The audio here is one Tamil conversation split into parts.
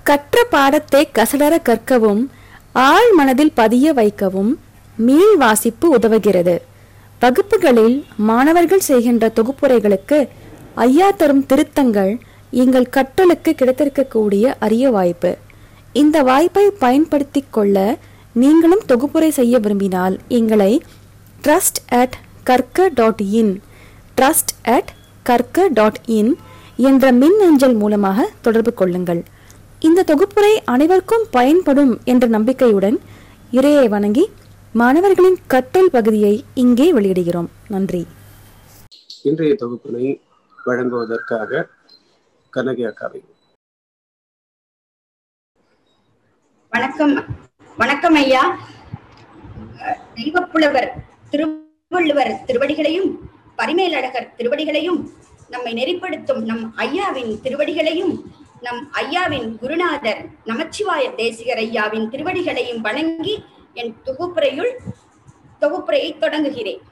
கற்ற பாடத்தை கசடர கற்கவும் ஆழ் மனதில் பதிய வைக்கவும் மீள் வாசிப்பு உதவுகிறது வகுப்புகளில் மாணவர்கள் செய்கின்ற தொகுப்புரைகளுக்கு ஐயா தரும் திருத்தங்கள் எங்கள் கற்றலுக்கு கிடைத்திருக்கக்கூடிய அரிய வாய்ப்பு இந்த வாய்ப்பை பயன்படுத்திக் கொள்ள நீங்களும் தொகுப்புரை செய்ய விரும்பினால் எங்களை trust at Karka dot in trust at Karka dot in என்ற மின் அஞ்சல் மூலமாக தொடர்பு கொள்ளுங்கள் இந்த தொகுப்புரை அனைவருக்கும் பயன்படும் என்ற நம்பிக்கையுடன் இறையை வணங்கி மாணவர்களின் கற்றல் பகுதியை இங்கே வெளியிடுகிறோம் நன்றி இன்றைய தொகுப்பினை வழங்குவதற்காக கனகி அக்காவை வணக்கம் வணக்கம் ஐயா அஹ், தெய்வப்புலவர் திருவள்ளுவர் திருவடிகளையும் பரிமேலழகர் திருவடிகளையும் நம்மை நெறிப்படுத்தும் நம் ஐயாவின் திருவடிகளையும் நம் ஐயாவின் குருநாதர் நமச்சிவாய தேசிகர் ஐயாவின் திருவடிகளையும் வணங்கி என் தொகுப்புரையுள் தொகுப்புரையை தொடங்குகிறேன்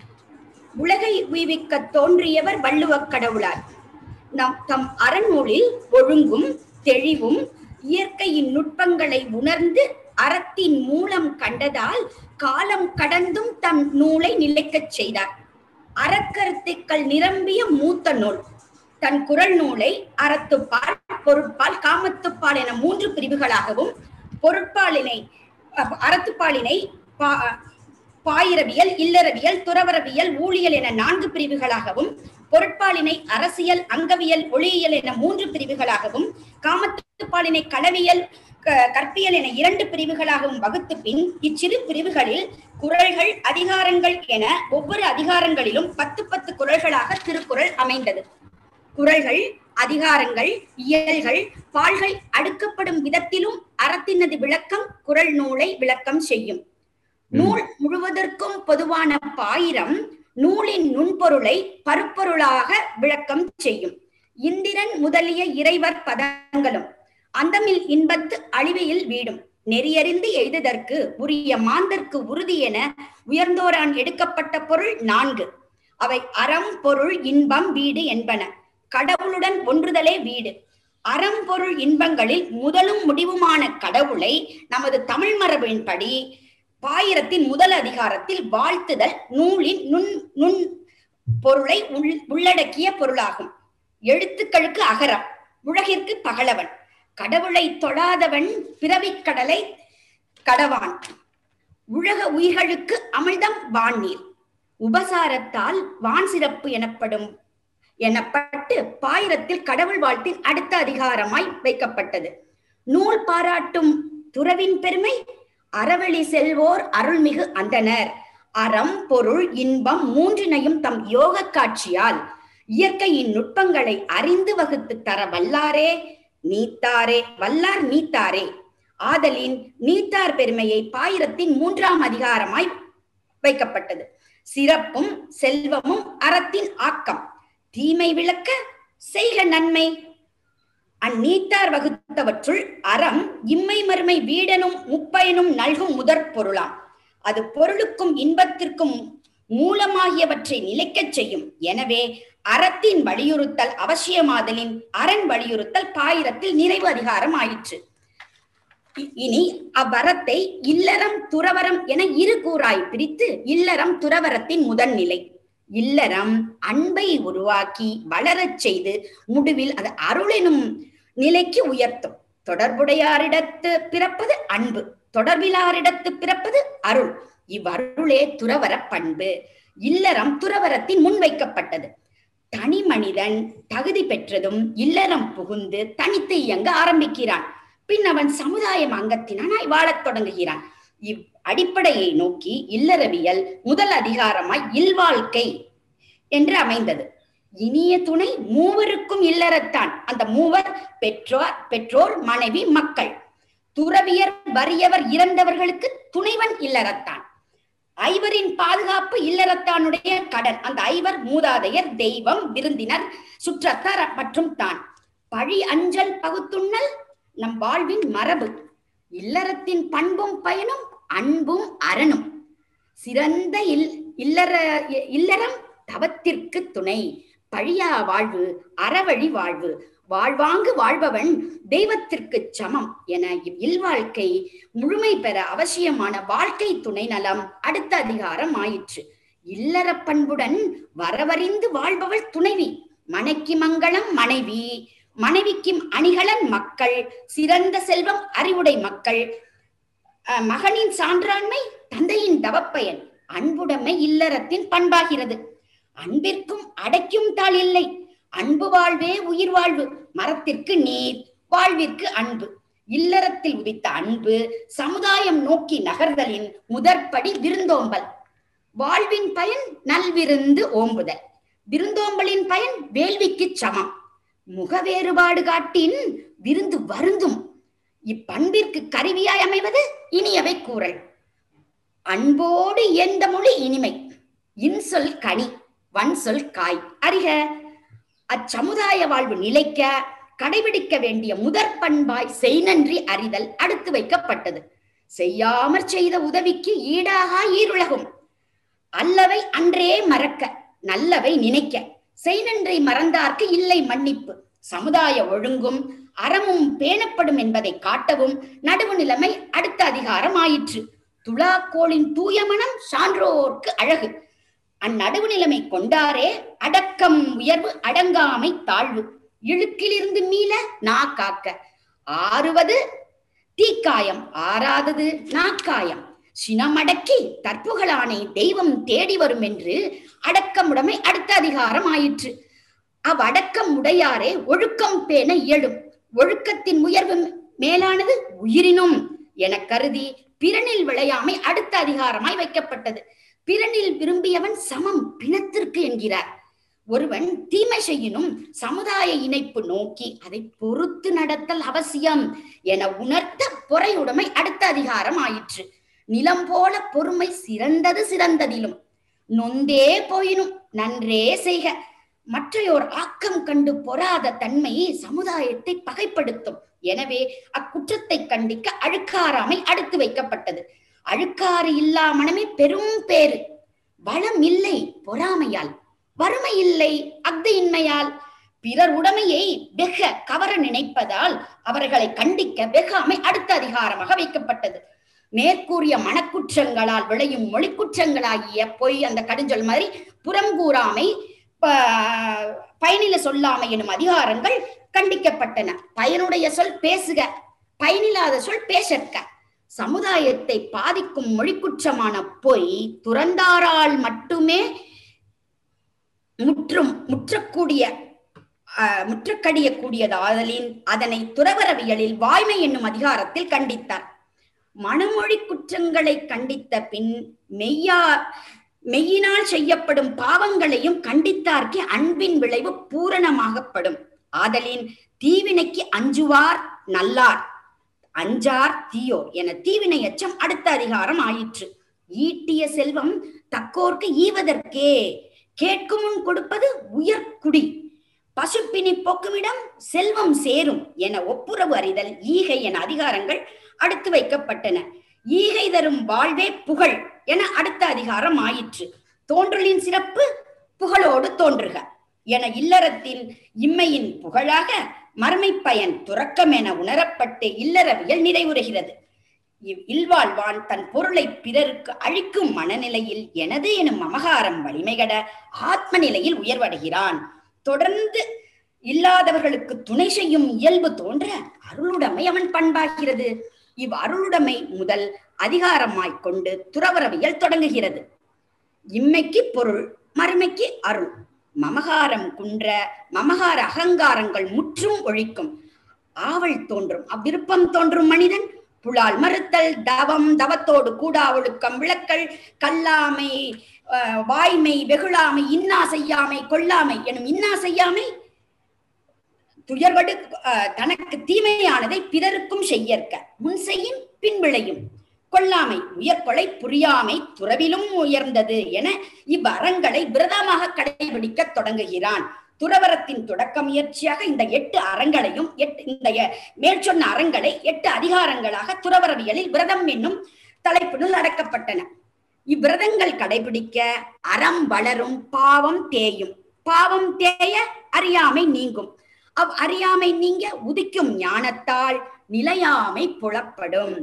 உலகை உய்விக்க தோன்றியவர் வள்ளுவக் கடவுளார் நம் தம் அறநூலில் ஒழுங்கும் தெளிவும் இயற்கையின் நுட்பங்களை உணர்ந்து அறத்தின் மூலம் கண்டதால் காலம் கடந்தும் தம் நூலை நிலைக்கச் செய்தார் அறக்கருத்துக்கள் நிரம்பிய மூத்த நூல் தன் குரல் நூலை அறத்துப்பால் பொருட்பால் காமத்துப்பால் என மூன்று பிரிவுகளாகவும் பொருட்பாலினை அஹ், அறத்துப்பாலினை பா- பாயிரவியல் இல்லறவியல் துறவரவியல் ஊழியல் என நான்கு பிரிவுகளாகவும் பொருட்பாலினை அரசியல் அங்கவியல் ஒளியியல் என மூன்று பிரிவுகளாகவும் காமத்துப்பாலினை களவியல் க- கற்பியல் என இரண்டு பிரிவுகளாகவும் வகுத்து பின் இச்சிறு பிரிவுகளில் குறள்கள் அதிகாரங்கள் என ஒவ்வொரு அதிகாரங்களிலும் பத்து பத்து குறள்களாக திருக்குறள் அமைந்தது குறள்கள் அதிகாரங்கள் இயல்கள் பால்கள் அடுக்கப்படும் விதத்திலும் அறத்தினது விளக்கம் குறள் நூலை விளக்கம் செய்யும் நூல் முழுவதற்கும் பொதுவான பாயிரம் நூலின் நுண்பொருளை பருப்பொருளாக விளக்கம் செய்யும் இந்திரன் முதலிய இறைவர் பதங்களும் அந்தமில் இன்பத்து அழிவையில் வீடும் நெறியறிந்து எய்துதற்கு உரிய மாந்தர்க்கு உறுதி என உயர்ந்தோரான் எடுக்கப்பட்ட பொருள் நான்கு அவை அறம் பொருள் இன்பம் வீடு என்பன கடவுளுடன் ஒன்றுதலே வீடு அறம் பொருள் இன்பங்களில் முதலும் முடிவுமான கடவுளை நமது தமிழ் மரபின்படி பாயிரத்தின் முதல் அதிகாரத்தில் வாழ்த்துதல் நூலின் நுண் நுண் பொருளை உள்- உள்ளடக்கிய பொருளாகும் எழுத்துக்களுக்கு அகரம் உலகிற்கு பகலவன் கடவுளை தொழாதவன் பிறவிக் கடலை கடவான் உலக உயிர்களுக்கு அமிழ்தம் வான்நீர் உபசாரத்தால் வான் சிறப்பு எனப்படும் எனப்பட்டு பாயிரத்தில் கடவுள் வாழ்த்தின் அடுத்த அதிகாரமாய் வைக்கப்பட்டது நூல் பாராட்டும் துறவின் பெருமை அறவழி செல்வோர் அருள்மிகு அந்தனர் அறம் பொருள் இன்பம் மூன்றினையும் தம் யோக காட்சியால் இயற்கையின் நுட்பங்களை அறிந்து வகுத்து தர வல்லாரே நீத்தாரே வல்லார் நீத்தாரே ஆதலின் நீத்தார் பெருமையை பாயிரத்தின் மூன்றாம் அதிகாரமாய் வைக்கப்பட்டது சிறப்பும் செல்வமும் அறத்தின் ஆக்கம் தீமை விளக்க செய்க நன்மை அந்நீத்தார் வகுத்தவற்றுள் அறம் இம்மை மறுமை வீடனும் முப்பயனும் நல்கும் முதற் பொருளாம் அது பொருளுக்கும் இன்பத்திற்கும் மூலமாகியவற்றை நிலைக்கச் செய்யும் எனவே அறத்தின் வலியுறுத்தல் அவசியமாதலின் அரண் வலியுறுத்தல் பாயிரத்தில் நிறைவு அதிகாரம் ஆயிற்று இ- இனி அவ்வரத்தை இல்லறம் துறவரம் என இரு கூறாய் பிரித்து இல்லறம் துறவரத்தின் முதல் நிலை இல்லறம் அன்பை உருவாக்கி வளரச் செய்து முடிவில் அது அருளெனும் நிலைக்கு உயர்த்தும் தொடர்புடையாரிடத்து பிறப்பது அன்பு தொடர்பிலாரிடத்து பிறப்பது அருள் இவ்வருளே துறவர பண்பு இல்லறம் துறவரத்தின் முன்வைக்கப்பட்டது தனி மனிதன் தகுதி பெற்றதும் இல்லறம் புகுந்து தனித்து இயங்க ஆரம்பிக்கிறான் பின் அவன் சமுதாயம் அங்கத்தினாய் வாழத் தொடங்குகிறான் இவ் அடிப்படையை நோக்கி இல்லறவியல் முதல் அதிகாரமாய் இல்வாழ்க்கை என்று அமைந்தது இனிய துணை மூவருக்கும் இல்லறத்தான் அந்த மூவர் பெற்றோர் பெற்றோர் மனைவி மக்கள் துறவியர் வறியவர் இறந்தவர்களுக்கு துணைவன் இல்லறத்தான் ஐவரின் பாதுகாப்பு இல்லறத்தானுடைய கடன் அந்த ஐவர் மூதாதையர் தெய்வம் விருந்தினர் சுற்றத்தார் மற்றும் தான் பழி அஞ்சல் பகுத்துண்ணல் நம் வாழ்வின் மரபு இல்லறத்தின் பண்பும் பயனும் அன்பும் அரணும் சிறந்த இல் இல்லற இல்லறம் தவத்திற்கு துணை பழியா வாழ்வு அறவழி வாழ்வு வாழ்வாங்கு வாழ்பவன் தெய்வத்திற்கு சமம் என இவ் இல்வாழ்க்கை முழுமை பெற அவசியமான வாழ்க்கை துணை நலம் அடுத்த அதிகாரம் ஆயிற்று இல்லற பண்புடன் வரவறிந்து வாழ்பவள் துணைவி மனைக்கு மங்களம் மனைவி மனைவிக்கு அணிகலன் மக்கள் சிறந்த செல்வம் அறிவுடை மக்கள் அஹ், மகனின் சான்றாண்மை தந்தையின் தவப்பயன் அன்புடைமை இல்லறத்தின் பண்பாகிறது அன்பிற்கும் அடைக்கும் தாள் இல்லை அன்பு வாழ்வே உயிர் வாழ்வு மரத்திற்கு நீர் வாழ்விற்கு அன்பு இல்லறத்தில் உதித்த அன்பு சமுதாயம் நோக்கி நகர்தலின் முதற்படி விருந்தோம்பல் வாழ்வின் பயன் நல்விருந்து ஓம்புதல் விருந்தோம்பலின் பயன் வேள்விக்கு சமம் முக வேறுபாடு காட்டின் விருந்து வருந்தும் இப்பண்பிற்கு கருவியாய் அமைவது இனியவை கூறல் அன்போடு எந்த மொழி இனிமை இன்சொல் கனி வன்சொல் காய் அறிக அச்சமுதாய வாழ்வு நிலைக்க கடைபிடிக்க வேண்டிய முதற் பண்பாய் செய்நன்றி அறிதல் அடுத்து வைக்கப்பட்டது செய்யாமற் செய்த உதவிக்கு ஈடாக ஈருலகும் அல்லவை அன்றே மறக்க நல்லவை நினைக்க செய்நன்றை மறந்தார்க்கு இல்லை மன்னிப்பு சமுதாய ஒழுங்கும் அறமும் பேணப்படும் என்பதை காட்டவும் நடுவு நிலைமை அடுத்த அதிகாரம் ஆயிற்று துலாக்கோளின் தூய மனம் சான்றோர்க்கு அழகு அந்நடுவு நிலைமை கொண்டாரே அடக்கம் உயர்வு அடங்காமை தாழ்வு இழுக்கிலிருந்து மீள நா காக்க ஆறுவது தீக்காயம் ஆறாதது நாக்காயம் சினமடக்கி தற்புகளானை தெய்வம் தேடி வரும் என்று அடக்கமுடைமை அடுத்த அதிகாரம் ஆயிற்று அவ்வடக்கம் உடையாரே ஒழுக்கம் பேண இயலும் ஒழுக்கத்தின் உயர்வு மேலானது உயிரினும் என கருதி பிறனில் விளையாமை அடுத்த அதிகாரமாய் வைக்கப்பட்டது பிறனில் விரும்பியவன் சமம் பிணத்திற்கு என்கிறார் ஒருவன் தீமை செய்யினும் சமுதாய இணைப்பு நோக்கி அதை பொறுத்து நடத்தல் அவசியம் என உணர்த்த பொறையுடைமை அடுத்த அதிகாரம் ஆயிற்று நிலம் போல பொறுமை சிறந்தது சிறந்ததிலும் நொந்தே போயினும் நன்றே செய்க மற்றையோர் ஆக்கம் கண்டு பொறாத தன்மை சமுதாயத்தை பகைப்படுத்தும் எனவே அக்குற்றத்தை கண்டிக்க அழுக்காராமை அடுத்து வைக்கப்பட்டது அழுக்காறு இல்லா மனமே பெரும் பேரு வளம் இல்லை பொறாமையால் வறுமை இல்லை அக்தையின்மையால் பிறர் உடைமையை வெக கவர நினைப்பதால் அவர்களை கண்டிக்க வெகாமை அடுத்த அதிகாரமாக வைக்கப்பட்டது மேற்கூறிய மனக்குற்றங்களால் விளையும் மொழிக்குற்றங்களாகிய பொய் அந்த கடுஞ்சொல் மாதிரி புறங்கூறாமை ப- பயனில சொல்லாமை எனும் அதிகாரங்கள் கண்டிக்கப்பட்டன பயனுடைய சொல் பேசுக பயனில்லாத சொல் பேசற்க சமுதாயத்தை பாதிக்கும் மொழிக்குற்றமான பொய் துறந்தாரால் மட்டுமே முற்றும் முற்றக்கூடிய ஆஹ், முற்றக்கடியக்கூடியதாதலின் அதனை துறவரவியலில் வாய்மை என்னும் அதிகாரத்தில் கண்டித்தார் மனமொழி குற்றங்களை கண்டித்த பின் மெய்யா மெய்யினால் செய்யப்படும் பாவங்களையும் கண்டித்தார்க்கு அன்பின் விளைவு பூரணமாகப்படும் ஆதலின் தீவினைக்கு அஞ்சுவார் நல்லார் அஞ்சார் தீயோர் என தீவினை எச்சம் அடுத்த அதிகாரம் ஆயிற்று ஈட்டிய செல்வம் தக்கோர்க்கு ஈவதற்கே கேட்கும் முன் கொடுப்பது உயர்குடி பசுப்பினி போக்குமிடம் செல்வம் சேரும் என ஒப்புரவு அறிதல் ஈகை என அதிகாரங்கள் அடுத்து வைக்கப்பட்டன ஈகை தரும் வாழ்வே புகழ் என அடுத்த அதிகாரம் ஆயிற்று தோன்றலின் சிறப்பு புகழோடு தோன்றுக என இல்லறத்தின் இம்மையின் புகழாக மறுமை பயன் துறக்கம் என உணரப்பட்டு இல்லறவியல் நிறைவுறுகிறது இவ் இல்வாழ்வான் தன் பொருளை பிறருக்கு அழிக்கும் மனநிலையில் எனது எனும் மமகாரம் வலிமைகட ஆத்ம நிலையில் உயர்வடைகிறான் தொடர்ந்து இல்லாதவர்களுக்கு துணை செய்யும் இயல்பு தோன்ற அருளுடைமை அவன் பண்பாகிறது இவ் அருளுடைமை முதல் அதிகாரமாய்க் கொண்டு துறவரவியல் தொடங்குகிறது இம்மைக்கு பொருள் மறுமைக்கு அருள் மமகாரம் குன்ற மமகார அகங்காரங்கள் முற்றும் ஒழிக்கும் ஆவல் தோன்றும் அவ்விருப்பம் தோன்றும் மனிதன் புலால் மறுத்தல் தவம் தவத்தோடு கூடா ஒழுக்கம் விளக்கல் கல்லாமை அஹ், வாய்மை வெகுளாமை இன்னா செய்யாமை கொல்லாமை எனும் இன்னா செய்யாமை துயர்வடு அஹ், தனக்கு தீமையானதை பிறருக்கும் செய்யற்க முன் செய்யின் பின் விளையும் கொல்லாமை உயர்கொலை புரியாமை துறவிலும் உயர்ந்தது என இவ்வறங்களை விரதமாக கடைபிடிக்க தொடங்குகிறான் துறவரத்தின் தொடக்க முயற்சியாக இந்த எட்டு அறங்களையும் எட்டு இந்த எ- மேல் சொன்ன அறங்களை எட்டு அதிகாரங்களாக துறவரவியலில் விரதம் என்னும் தலைப்பினுள் அடக்கப்பட்டன இவ்விரதங்கள் கடைபிடிக்க அறம் வளரும் பாவம் தேயும் பாவம் தேய அறியாமை நீங்கும் அவ் அறியாமை நீங்க உதிக்கும் ஞானத்தால் நிலையாமை புலப்படும்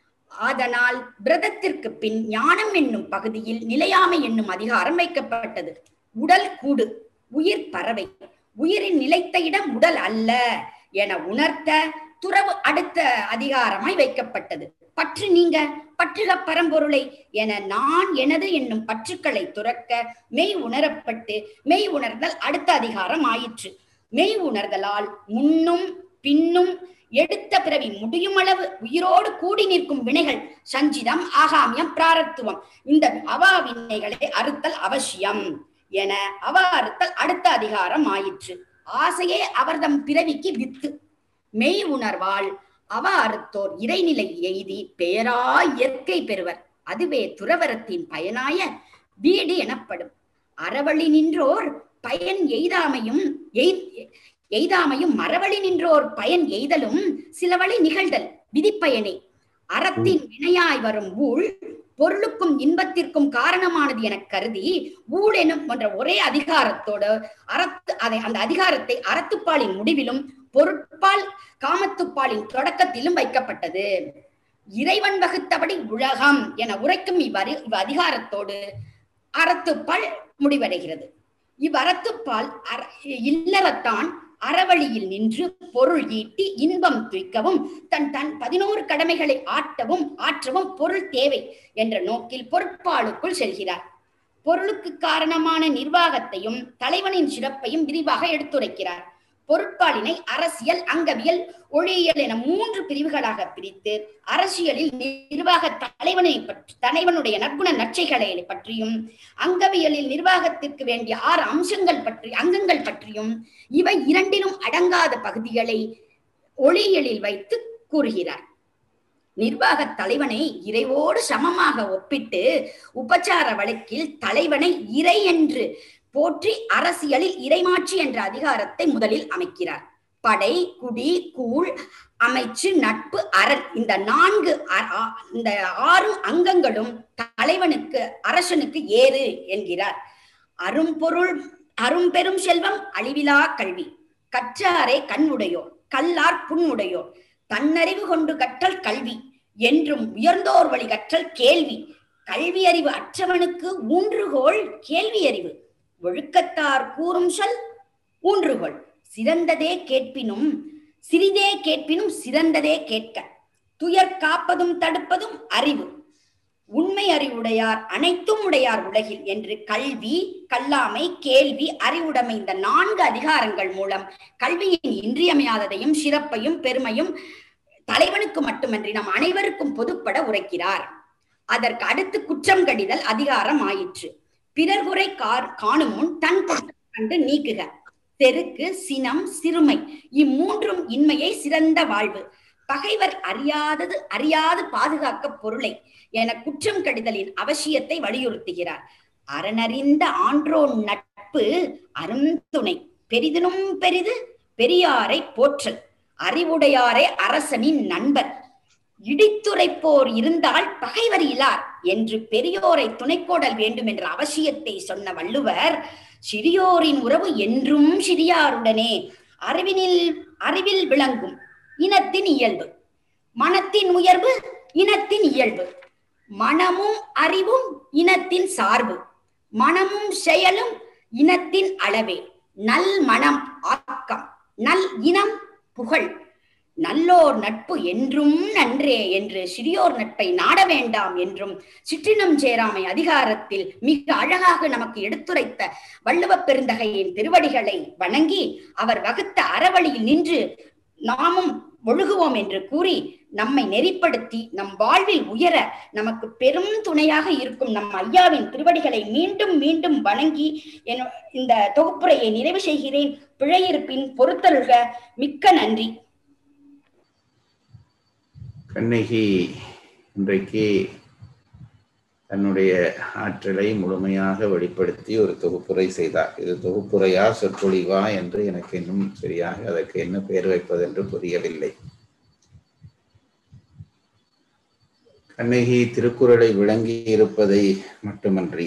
அதனால் பிரதத்திற்கு பின் ஞானம் என்னும் பகுதியில் நிலையாமை என்னும் அதிகாரம் வைக்கப்பட்டது உடல் கூடு உயிர் பறவை உயிரின் நிலைத்த இடம் உடல் அல்ல என உணர்த்த துறவு அடுத்த அதிகாரமாய் வைக்கப்பட்டது பற்று நீங்க பற்றுக பரம்பொருளை என நான் எனது என்னும் பற்றுக்களை துறக்க மெய் உணரப்பட்டு மெய் உணர்தல் அடுத்த அதிகாரம் ஆயிற்று மெய் உணர்தலால் முன்னும் பின்னும் எடுத்த பிறவி முடியும் அளவு உயிரோடு கூடி நிற்கும் வினைகள் சஞ்சிதம் ஆகாமியம் பிராரத்துவம் இந்த அவா வினைகளை அறுத்தல் அவசியம் என அவ அறுத்தல் அடுத்த அதிகாரம் ஆயிற்று ஆசையே அவர்தம் பிறவிக்கு வித்து மெய் உணர்வால் அவ அறுத்தோர் இறைநிலை எய்தி பெயரா இயற்கை பெறுவர் அதுவே துறவரத்தின் பயனாய வீடு எனப்படும் அறவழி நின்றோர் பயன் எய்தாமையும் எய்- எய்தாமையும் மரவழி நின்றோர் பயன் எய்தலும் சில வழி நிகழ்தல் விதிப்பயனே அறத்தின் வினையாய் வரும் ஊழ் பொருளுக்கும் இன்பத்திற்கும் காரணமானது என கருதி ஊழ் எனும் என்ற ஒரே அதிகாரத்தோடு அறத்து அதை அந்த அதிகாரத்தை அறத்துப்பாலின் முடிவிலும் பொருட்பால் காமத்துப்பாலின் தொடக்கத்திலும் வைக்கப்பட்டது இறைவன் வகுத்தபடி உலகம் என உரைக்கும் இவ்வரி இவ் அதிகாரத்தோடு அறத்துப்பால் முடிவடைகிறது இவ்வறத்துப்பால் அற இல்லறத்தான் அறவழியில் நின்று பொருள் ஈட்டி இன்பம் துய்க்கவும் தன் தன் பதினோரு கடமைகளை ஆட்டவும் ஆற்றவும் பொருள் தேவை என்ற நோக்கில் பொருட்பாலுக்குள் செல்கிறார் பொருளுக்கு காரணமான நிர்வாகத்தையும் தலைவனின் சிறப்பையும் விரிவாக எடுத்துரைக்கிறார் பொருட்பாலினை அரசியல் அங்கவியல் ஒளியியல் என மூன்று பிரிவுகளாக பிரித்து அரசியலில் நிர்வாக தலைவனை பற்றி தலைவனுடைய நற்குண நற்சைகளை பற்றியும் அங்கவியலில் நிர்வாகத்திற்கு வேண்டிய ஆறு அம்சங்கள் பற்றி அங்கங்கள் பற்றியும் இவை இரண்டிலும் அடங்காத பகுதிகளை ஒளியியலில் வைத்து கூறுகிறார் நிர்வாக தலைவனை இறைவோடு சமமாக ஒப்பிட்டு உபச்சார வழக்கில் தலைவனை இறை என்று போற்றி அரசியலில் இறைமாட்சி என்ற அதிகாரத்தை முதலில் அமைக்கிறார் படை குடி கூழ் அமைச்சு நட்பு அரண் இந்த நான்கு அ- ஆ- இந்த ஆறு அங்கங்களும் தலைவனுக்கு அரசனுக்கு ஏறு என்கிறார் அரும்பொருள் அரும்பெரும் செல்வம் அழிவிலா கல்வி கற்றாரே கண்ணுடையோர் கல்லார் புண்ணுடையோர் தன்னறிவு கொண்டு கற்றல் கல்வி என்றும் உயர்ந்தோர் வழி கற்றல் கேள்வி கல்வி அறிவு அற்றவனுக்கு ஊன்றுகோல் கேள்வி அறிவு ஒழுக்கத்தார் கூறும் சொல் ஊன்றுகோல் சிறந்ததே கேட்பினும் சிறிதே கேட்பினும் சிறந்ததே கேட்க துயர் காப்பதும் தடுப்பதும் அறிவு உண்மை அறிவுடையார் அனைத்தும் உடையார் உலகில் என்று கல்வி கல்லாமை கேள்வி அறிவுடைமை இந்த நான்கு அதிகாரங்கள் மூலம் கல்வியின் இன்றியமையாததையும் சிறப்பையும் பெருமையும் தலைவனுக்கு மட்டுமன்றி நம் அனைவருக்கும் பொதுப்பட உரைக்கிறார் அதற்கு அடுத்து குற்றம் கடிதல் அதிகாரம் ஆயிற்று பிறர் குறை கார் காணும் முன் தன் குற்றம் கண்டு நீக்குக செருக்கு சினம் சிறுமை இம்மூன்றும் இன்மையை சிறந்த வாழ்வு பகைவர் அறியாதது அறியாது பாதுகாக்க பொருளை என குற்றம் கடிதலின் அவசியத்தை வலியுறுத்துகிறார் அறனறிந்த ஆன்றோன் நட்பு அருந்துணை பெரிதினும் பெரிது பெரியாரை போற்றல் அறிவுடையாரே அரசனின் நண்பர் இடித்துரைப்போர் இருந்தால் பகைவர் இலார் என்று பெரியோரை துணைக்கோடல் வேண்டும் என்ற அவசியத்தை சொன்ன வள்ளுவர் சிறியோரின் உறவு என்றும் சிறியாருடனே அறிவினில் அறிவில் விளங்கும் இனத்தின் இயல்பு மனத்தின் உயர்வு இனத்தின் இயல்பு மனமும் அறிவும் இனத்தின் சார்பு மனமும் செயலும் இனத்தின் அளவே நல் மனம் ஆக்கம் நல் இனம் புகழ் நல்லோர் நட்பு என்றும் நன்றே என்று சிறியோர் நட்பை நாட வேண்டாம் என்றும் சிற்றினம் சேராமை அதிகாரத்தில் மிக அழகாக நமக்கு எடுத்துரைத்த வள்ளுவப் பெருந்தகையின் திருவடிகளை வணங்கி அவர் வகுத்த அறவழியில் நின்று நாமும் ஒழுகுவோம் என்று கூறி நம்மை நெறிப்படுத்தி நம் வாழ்வில் உயர நமக்கு பெரும் துணையாக இருக்கும் நம் ஐயாவின் திருவடிகளை மீண்டும் மீண்டும் வணங்கி என் இந்த தொகுப்புரையை நிறைவு செய்கிறேன் பிழையிருப்பின் பொறுத்தருக மிக்க நன்றி கண்ணகி இன்றைக்கு தன்னுடைய ஆற்றலை முழுமையாக வெளிப்படுத்தி ஒரு தொகுப்புரை செய்தார் இது தொகுப்புரையா சொற்பொழிவா என்று எனக்கு இன்னும் சரியாக அதற்கு என்ன பெயர் வைப்பதென்று புரியவில்லை கண்ணகி திருக்குறளை விளங்கி இருப்பதை மட்டுமன்றி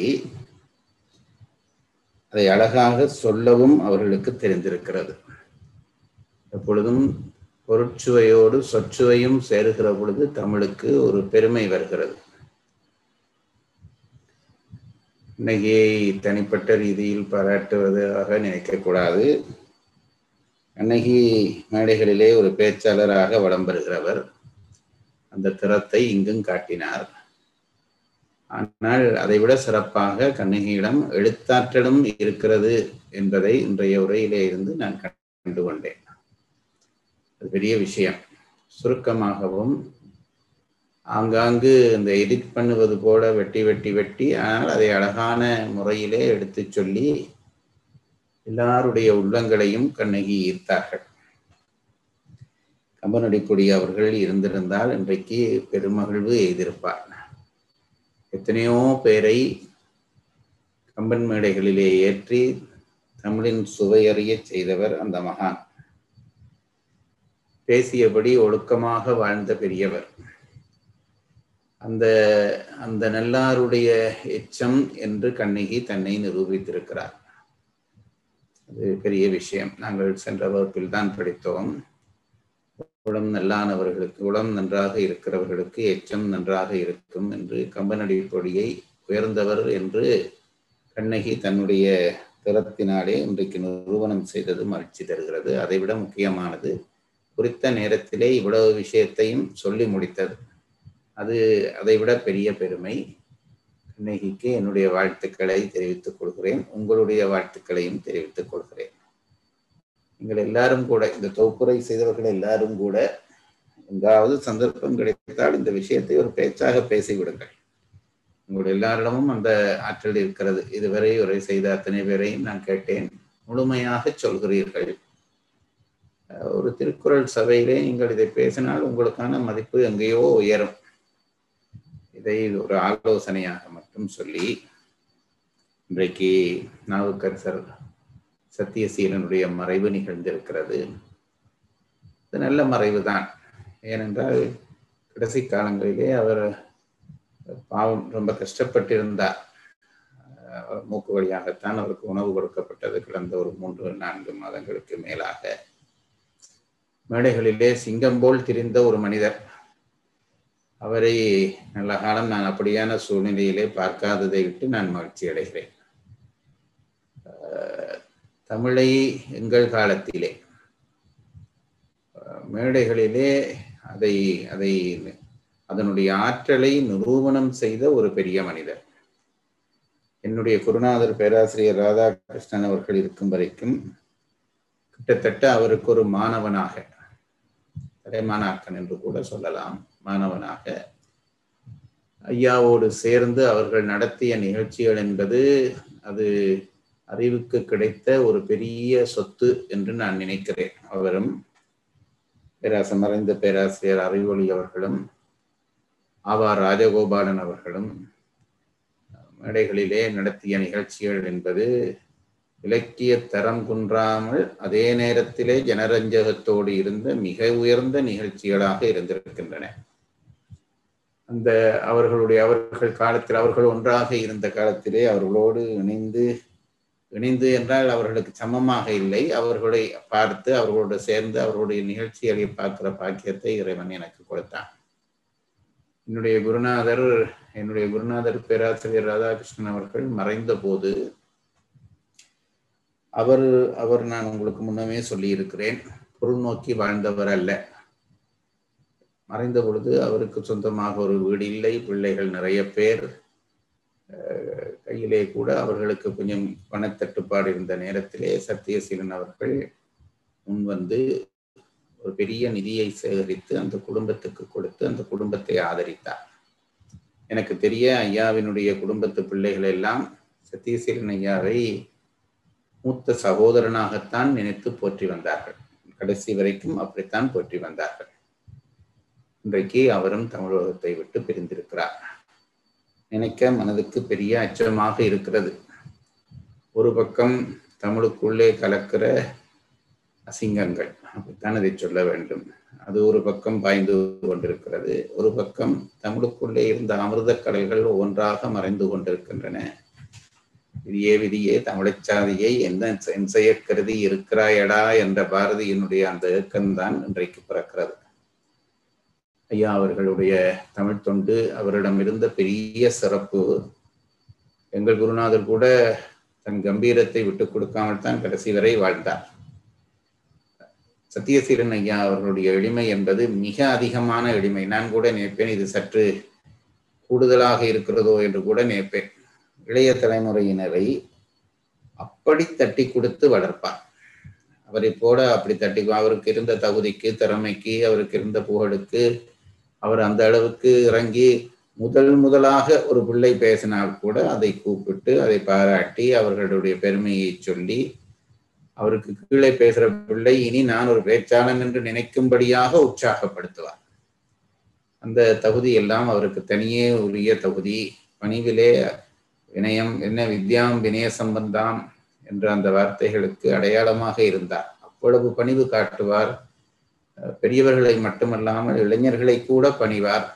அதை அழகாக சொல்லவும் அவர்களுக்கு தெரிந்திருக்கிறது எப்பொழுதும் பொருட்சுவையோடு சொற்சுவையும் சேருகிற பொழுது தமிழுக்கு ஒரு பெருமை வருகிறது இன்னைக்கு தனிப்பட்ட ரீதியில் பாராட்டுவதாக நினைக்கக்கூடாது அன்னைக்கு மேடைகளிலே ஒரு பேச்சாளராக வலம் பெறுகிறவர் அந்த திறத்தை இங்கும் காட்டினார் ஆனால் அதைவிட சிறப்பாக கண்ணகியிடம் எழுத்தாற்றலும் இருக்கிறது என்பதை இன்றைய உரையிலே இருந்து நான் கண்டு கொண்டேன் அது பெரிய விஷயம் சுருக்கமாகவும் ஆங்காங்கு இந்த எடிட் பண்ணுவது போல வெட்டி வெட்டி வெட்டி ஆனால் அதை அழகான முறையிலே எடுத்து சொல்லி எல்லாருடைய உள்ளங்களையும் கண்ணகி ஈர்த்தார்கள் கம்பனடிப்பொடி அவர்கள் இருந்திருந்தால் இன்றைக்கு பெருமகிழ்வு எய்திருப்பார் எத்தனையோ பேரை கம்பன் மேடைகளிலே ஏற்றி தமிழின் சுவையறிய செய்தவர் அந்த மகான் பேசியபடி ஒழுக்கமாக வாழ்ந்த பெரியவர் அந்த அந்த நல்லாருடைய எச்சம் என்று கண்ணகி தன்னை நிரூபித்திருக்கிறார் அது பெரிய விஷயம் நாங்கள் சென்ற வகுப்பில் தான் படித்தோம் உளம் நல்லானவர்களுக்கு உளம் நன்றாக இருக்கிறவர்களுக்கு எச்சம் நன்றாக இருக்கும் என்று கம்பனடி பொடியை உயர்ந்தவர் என்று கண்ணகி தன்னுடைய திறத்தினாலே இன்றைக்கு நிறுவனம் செய்தது மகிழ்ச்சி தருகிறது அதைவிட முக்கியமானது குறித்த நேரத்திலே இவ்வளவு விஷயத்தையும் சொல்லி முடித்தது அது அதைவிட பெரிய பெருமை கண்ணகிக்கு என்னுடைய வாழ்த்துக்களை தெரிவித்துக் கொள்கிறேன் உங்களுடைய வாழ்த்துக்களையும் தெரிவித்துக் கொள்கிறேன் நீங்கள் எல்லாரும் கூட இந்த தொகுப்புரை செய்தவர்கள் எல்லாரும் கூட எங்காவது சந்தர்ப்பம் கிடைத்தால் இந்த விஷயத்தை ஒரு பேச்சாக பேசிவிடுங்கள் உங்களுடைய எல்லாரிடமும் அந்த ஆற்றல் இருக்கிறது இதுவரை உரை செய்த அத்தனை பேரையும் நான் கேட்டேன் முழுமையாக சொல்கிறீர்கள் ஒரு திருக்குறள் சபையிலே நீங்கள் இதை பேசினால் உங்களுக்கான மதிப்பு எங்கேயோ உயரும் இதை ஒரு ஆலோசனையாக மட்டும் சொல்லி இன்றைக்கு நாவுக்கரசர் சத்தியசீலனுடைய மறைவு நிகழ்ந்திருக்கிறது இது நல்ல மறைவு தான் ஏனென்றால் கடைசி காலங்களிலே அவர் பாவம் ரொம்ப கஷ்டப்பட்டிருந்தார் மூக்கு வழியாகத்தான் அவருக்கு உணவு கொடுக்கப்பட்டது கடந்த ஒரு மூன்று நான்கு மாதங்களுக்கு மேலாக மேடைகளிலே சிங்கம் போல் திரிந்த ஒரு மனிதர் அவரை நல்ல காலம் நான் அப்படியான சூழ்நிலையிலே பார்க்காததை விட்டு நான் மகிழ்ச்சி அடைகிறேன் தமிழை எங்கள் காலத்திலே மேடைகளிலே அதை அதை அதனுடைய ஆற்றலை நிரூபணம் செய்த ஒரு பெரிய மனிதர் என்னுடைய குருநாதர் பேராசிரியர் ராதாகிருஷ்ணன் அவர்கள் இருக்கும் வரைக்கும் கிட்டத்தட்ட அவருக்கு ஒரு மாணவனாக தலைமானாக்கன் என்று கூட சொல்லலாம் மாணவனாக ஐயாவோடு சேர்ந்து அவர்கள் நடத்திய நிகழ்ச்சிகள் என்பது அது அறிவுக்கு கிடைத்த ஒரு பெரிய சொத்து என்று நான் நினைக்கிறேன் அவரும் பேராச மறைந்த பேராசிரியர் அறிவொளி அவர்களும் ஆவார் ராஜகோபாலன் அவர்களும் மேடைகளிலே நடத்திய நிகழ்ச்சிகள் என்பது இலக்கிய தரம் குன்றாமல் அதே நேரத்திலே ஜனரஞ்சகத்தோடு இருந்த மிக உயர்ந்த நிகழ்ச்சிகளாக இருந்திருக்கின்றன அந்த அவர்களுடைய அவர்கள் காலத்தில் அவர்கள் ஒன்றாக இருந்த காலத்திலே அவர்களோடு இணைந்து இணைந்து என்றால் அவர்களுக்கு சமமாக இல்லை அவர்களை பார்த்து அவர்களோடு சேர்ந்து அவர்களுடைய நிகழ்ச்சிகளை பார்க்கிற பாக்கியத்தை இறைவன் எனக்கு கொடுத்தான் என்னுடைய குருநாதர் என்னுடைய குருநாதர் பேராசிரியர் ராதாகிருஷ்ணன் அவர்கள் மறைந்த போது அவர் அவர் நான் உங்களுக்கு முன்னமே சொல்லி இருக்கிறேன் பொருள் நோக்கி வாழ்ந்தவர் அல்ல மறைந்த பொழுது அவருக்கு சொந்தமாக ஒரு வீடு இல்லை பிள்ளைகள் நிறைய பேர் கையிலே கூட அவர்களுக்கு கொஞ்சம் பணத்தட்டுப்பாடு இருந்த நேரத்திலே சத்தியசீலன் அவர்கள் முன் வந்து ஒரு பெரிய நிதியை சேகரித்து அந்த குடும்பத்துக்கு கொடுத்து அந்த குடும்பத்தை ஆதரித்தார் எனக்கு தெரிய ஐயாவினுடைய குடும்பத்து பிள்ளைகள் எல்லாம் சத்தியசீலன் ஐயாவை மூத்த சகோதரனாகத்தான் நினைத்து போற்றி வந்தார்கள் கடைசி வரைக்கும் அப்படித்தான் போற்றி வந்தார்கள் இன்றைக்கு அவரும் தமிழகத்தை விட்டு பிரிந்திருக்கிறார் நினைக்க மனதுக்கு பெரிய அச்சமாக இருக்கிறது ஒரு பக்கம் தமிழுக்குள்ளே கலக்கிற அசிங்கங்கள் அப்படித்தான் அதை சொல்ல வேண்டும் அது ஒரு பக்கம் பாய்ந்து கொண்டிருக்கிறது ஒரு பக்கம் தமிழுக்குள்ளே இருந்த அமிர்த கடல்கள் ஒன்றாக மறைந்து கொண்டிருக்கின்றன விதியே விதியே தமிழச் சாதியை என்ன என் செய்ய கருதி இருக்கிறாயடா என்ற பாரதியினுடைய அந்த ஏக்கம்தான் இன்றைக்கு பிறக்கிறது ஐயா அவர்களுடைய தமிழ் தொண்டு அவரிடம் இருந்த பெரிய சிறப்பு எங்கள் குருநாதர் கூட தன் கம்பீரத்தை விட்டுக் கொடுக்காமல் தான் கடைசி வரை வாழ்ந்தார் சத்தியசீலன் ஐயா அவர்களுடைய எளிமை என்பது மிக அதிகமான எளிமை நான் கூட நினைப்பேன் இது சற்று கூடுதலாக இருக்கிறதோ என்று கூட நினைப்பேன் இளைய தலைமுறையினரை அப்படி தட்டி கொடுத்து வளர்ப்பார் அவரை போல அப்படி தட்டி அவருக்கு இருந்த தகுதிக்கு திறமைக்கு அவருக்கு இருந்த புகழுக்கு அவர் அந்த அளவுக்கு இறங்கி முதல் முதலாக ஒரு பிள்ளை பேசினால் கூட அதை கூப்பிட்டு அதை பாராட்டி அவர்களுடைய பெருமையை சொல்லி அவருக்கு கீழே பேசுற பிள்ளை இனி நான் ஒரு பேச்சாளன் என்று நினைக்கும்படியாக உற்சாகப்படுத்துவார் அந்த தகுதி எல்லாம் அவருக்கு தனியே உரிய தகுதி பணிவிலே வினயம் என்ன வித்யாம் வினய சம்பந்தாம் என்ற அந்த வார்த்தைகளுக்கு அடையாளமாக இருந்தார் அவ்வளவு பணிவு காட்டுவார் பெரியவர்களை மட்டுமல்லாமல் இளைஞர்களை கூட பணிவார்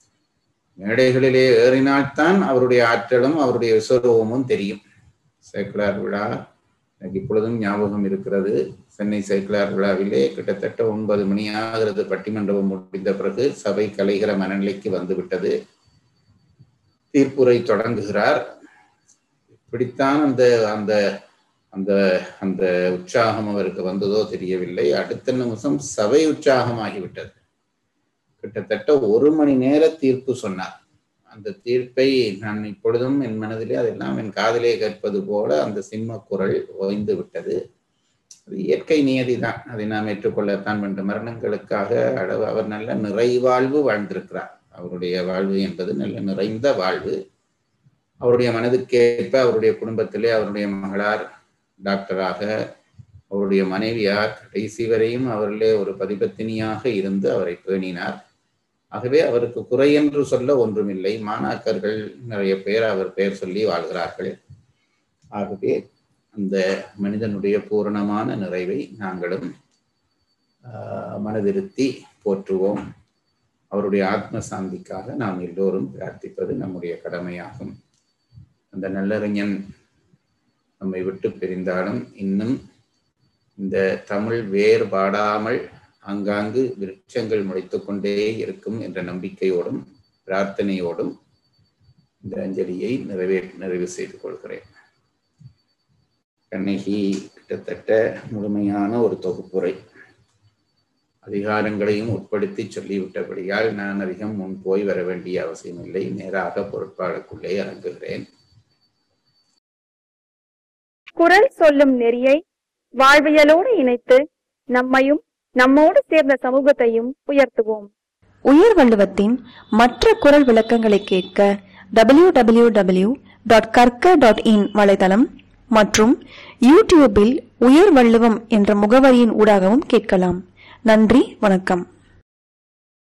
மேடைகளிலே ஏறினால்தான் அவருடைய ஆற்றலும் அவருடைய விஸ்வரூபமும் தெரியும் சேக்கலார் விழா எனக்கு இப்பொழுதும் ஞாபகம் இருக்கிறது சென்னை சேக்கலார் விழாவிலே கிட்டத்தட்ட ஒன்பது மணி ஆகிறது பட்டிமண்டபம் முடிந்த பிறகு சபை கலைகிற மனநிலைக்கு வந்துவிட்டது தீர்ப்புரை தொடங்குகிறார் இப்படித்தான் அந்த அந்த அந்த அந்த உற்சாகம் அவருக்கு வந்ததோ தெரியவில்லை அடுத்த நிமிஷம் சபை உற்சாகமாகிவிட்டது கிட்டத்தட்ட ஒரு மணி நேர தீர்ப்பு சொன்னார் அந்த தீர்ப்பை நான் இப்பொழுதும் என் மனதிலே அதெல்லாம் என் காதிலே கேட்பது போல அந்த சிம்ம குரல் ஓய்ந்து விட்டது அது இயற்கை நியதி தான் அதை நாம் ஏற்றுக்கொள்ளத்தான் வேண்டும் மரணங்களுக்காக அளவு அவர் நல்ல நிறைவாழ்வு வாழ்ந்திருக்கிறார் அவருடைய வாழ்வு என்பது நல்ல நிறைந்த வாழ்வு அவருடைய மனதுக்கேற்ப அவருடைய குடும்பத்திலே அவருடைய மகளார் டாக்டராக அவருடைய மனைவியார் கடைசி வரையும் அவர்களே ஒரு பதிபத்தினியாக இருந்து அவரை பேணினார் ஆகவே அவருக்கு குறை என்று சொல்ல ஒன்றுமில்லை மாணாக்கர்கள் நிறைய பேர் அவர் பெயர் சொல்லி வாழ்கிறார்கள் ஆகவே அந்த மனிதனுடைய பூரணமான நிறைவை நாங்களும் மனதிருத்தி போற்றுவோம் அவருடைய ஆத்ம சாந்திக்காக நாம் எல்லோரும் பிரார்த்திப்பது நம்முடைய கடமையாகும் அந்த நல்லறிஞன் நம்மை விட்டு பிரிந்தாலும் இன்னும் இந்த தமிழ் வேறுபாடாமல் ஆங்காங்கு விருட்சங்கள் முளைத்து கொண்டே இருக்கும் என்ற நம்பிக்கையோடும் பிரார்த்தனையோடும் இந்த அஞ்சலியை நிறைவே நிறைவு செய்து கொள்கிறேன் கண்ணகி கிட்டத்தட்ட முழுமையான ஒரு தொகுப்புரை அதிகாரங்களையும் உட்படுத்தி சொல்லிவிட்டபடியால் நான் அதிகம் முன் போய் வர வேண்டிய அவசியமில்லை நேராக பொறுப்பாளருக்குள்ளே இறங்குகிறேன் குரல் சொல்லும் நெறியை வாழ்வியலோடு இணைத்து நம்மையும் நம்மோடு சேர்ந்த சமூகத்தையும் உயர்த்துவோம் உயர் வள்ளுவத்தின் மற்ற குரல் விளக்கங்களை கேட்க W W W dot Karka dot in வலைதளம் மற்றும் யூடியூபில் உயர் வள்ளுவம் என்ற முகவரியின் ஊடாகவும் கேட்கலாம் நன்றி வணக்கம்